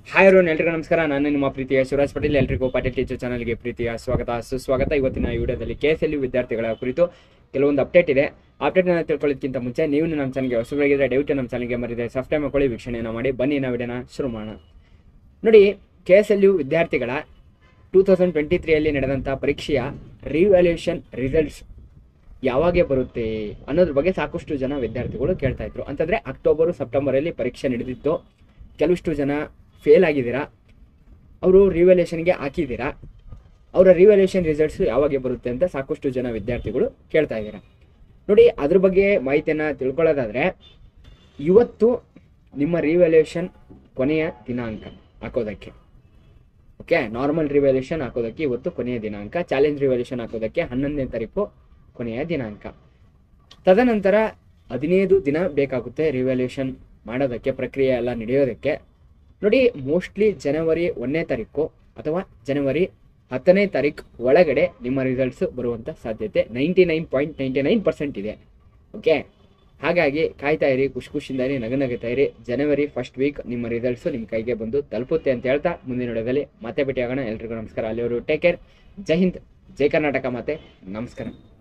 hi Arun ಎಲ್ರಿಗೂ ನಮಸ್ಕಾರ ನಾನು ನಿಮ್ಮ ಪ್ರೀತಿಯ ಶಿವರಾಜ್ ಪಟೇಲ್ ಎಲ್ರಿಗೂ ಪಾಟೀಲ್ ಟೀಚರ್ ಚಾನಲ್ಗೆ ಪ್ರೀತಿಯ ಸ್ವಾಗತ ಸುಸ್ವಾಗತ ಇವತ್ತಿನ ಈ ವಿಡಿಯೋದಲ್ಲಿ ಕೆ ಎಸ್ ಎಲ್ ಯು ವಿದ್ಯಾರ್ಥಿಗಳ ಕುರಿತು ಕೆಲವೊಂದು ಅಪ್ಡೇಟ್ ಇದೆ ಅಪ್ಡೇಟ್ನ ತಿಳ್ಕೊಳ್ಳೋದಕ್ಕಿಂತ ಮುಂಚೆ ನೀವು ನಮ್ಮ ಚಾನಲ್ಗೆ ಹೊಸಬರಾಗಿದ್ದರೆ ದಯವಿಟ್ಟು ನಮ್ಮ ಚಾನಲ್ಗೆ ಮರಿದೆ ಸಬ್ಸ್ಕ್ರೈಬ್ ಮಾಡ್ಕೊಳ್ಳಿ ವೀಕ್ಷಣೆಯನ್ನು ಮಾಡಿ ಬನ್ನಿ ನಾವು ವಿಡಿಯೋನ ಶುರು ಮಾಡೋಣ ನೋಡಿ ಕೆ ಎಸ್ ಎಲ್ ಯು ವಿದ್ಯಾರ್ಥಿಗಳ ಟೂ ತೌಸಂಡ್ ಟ್ವೆಂಟಿ ತ್ರೀಯಲ್ಲಿ ನಡೆದಂಥ ಪರೀಕ್ಷೆಯ ರಿವ್ಯಾಲ್ಯೂಯೇಷನ್ ರಿಸಲ್ಟ್ಸ್ ಯಾವಾಗೆ ಬರುತ್ತೆ ಅನ್ನೋದ್ರ ಬಗ್ಗೆ ಸಾಕಷ್ಟು ಜನ ವಿದ್ಯಾರ್ಥಿಗಳು ಕೇಳ್ತಾ ಇದ್ರು ಅಂತಂದ್ರೆ ಅಕ್ಟೋಬರು ಸೆಪ್ಟೆಂಬರಲ್ಲಿ ಪರೀಕ್ಷೆ ನಡೆದಿತ್ತು ಕೆಲವಿಷ್ಟು ಜನ ಫೇಲ್ ಆಗಿದ್ದೀರಾ ಅವರು ರಿವ್ಯಾಲ್ಯೂಷನ್ಗೆ ಹಾಕಿದ್ದೀರಾ ಅವರ ರಿವ್ಯಾಲ್ಯೂಷನ್ ರಿಸಲ್ಟ್ಸ್ ಯಾವಾಗ ಬರುತ್ತೆ ಅಂತ ಸಾಕಷ್ಟು ಜನ ವಿದ್ಯಾರ್ಥಿಗಳು ಕೇಳ್ತಾ ಇದ್ದೀರಾ ನೋಡಿ ಅದ್ರ ಬಗ್ಗೆ ಮಾಹಿತಿಯನ್ನು ತಿಳ್ಕೊಳ್ಳೋದಾದ್ರೆ ಇವತ್ತು ನಿಮ್ಮ ರಿವ್ಯಾಲ್ಯೂಷನ್ ಕೊನೆಯ ದಿನಾಂಕ ಹಾಕೋದಕ್ಕೆ ಓಕೆ ನಾರ್ಮಲ್ ರಿವ್ಯಾಲ್ಯೂಷನ್ ಹಾಕೋದಕ್ಕೆ ಇವತ್ತು ಕೊನೆಯ ದಿನಾಂಕ ಚಾಲೆಂಜ್ ರಿವ್ಯಾಲ್ಯೂಷನ್ ಹಾಕೋದಕ್ಕೆ ಹನ್ನೊಂದನೇ ತಾರೀಕು ಕೊನೆಯ ದಿನಾಂಕ ತದನಂತರ ಹದಿನೈದು ದಿನ ಬೇಕಾಗುತ್ತೆ ರಿವ್ಯಾಲ್ಯೂಷನ್ ಮಾಡೋದಕ್ಕೆ ಪ್ರಕ್ರಿಯೆ ಎಲ್ಲ ನಡೆಯೋದಕ್ಕೆ ನೋಡಿ ಮೋಸ್ಟ್ಲಿ ಜನವರಿ ಒಂದನೇ ತಾರೀಕು ಅಥವಾ ಜನವರಿ ಹತ್ತನೇ ತಾರೀಕು ಒಳಗಡೆ ನಿಮ್ಮ ರಿಸಲ್ಟ್ಸ್ ಬರುವಂಥ ಸಾಧ್ಯತೆ ninety nine point ninety nine percent ಇದೆ ಓಕೆ ಹಾಗಾಗಿ ಕಾಯ್ತಾ ಇರಿ ಖುಷಿ ಖುಷಿಯಿಂದ ಇರಿ ನಗು ನಗುತ್ತಾ ಇರಿ ಜನವರಿ ಫಸ್ಟ್ ವೀಕ್ ನಿಮ್ಮ ರಿಸಲ್ಟ್ಸು ನಿಮ್ಮ ಕೈಗೆ ಬಂದು ತಲುಪುತ್ತೆ ಅಂತ ಹೇಳ್ತಾ ಮುಂದಿನ ವಿಡಿಯೋದಲ್ಲಿ ಮತ್ತೆ ಭೇಟಿಯಾಗೋಣ ಎಲ್ರಿಗೂ ನಮಸ್ಕಾರ ಅಲ್ಲಿವರು ಟೇಕ್ ಕೇರ್ ಜೈ ಹಿಂದ್ ಜೈ ಕರ್ನಾಟಕ ಮತ್ತೆ ನಮಸ್ಕಾರ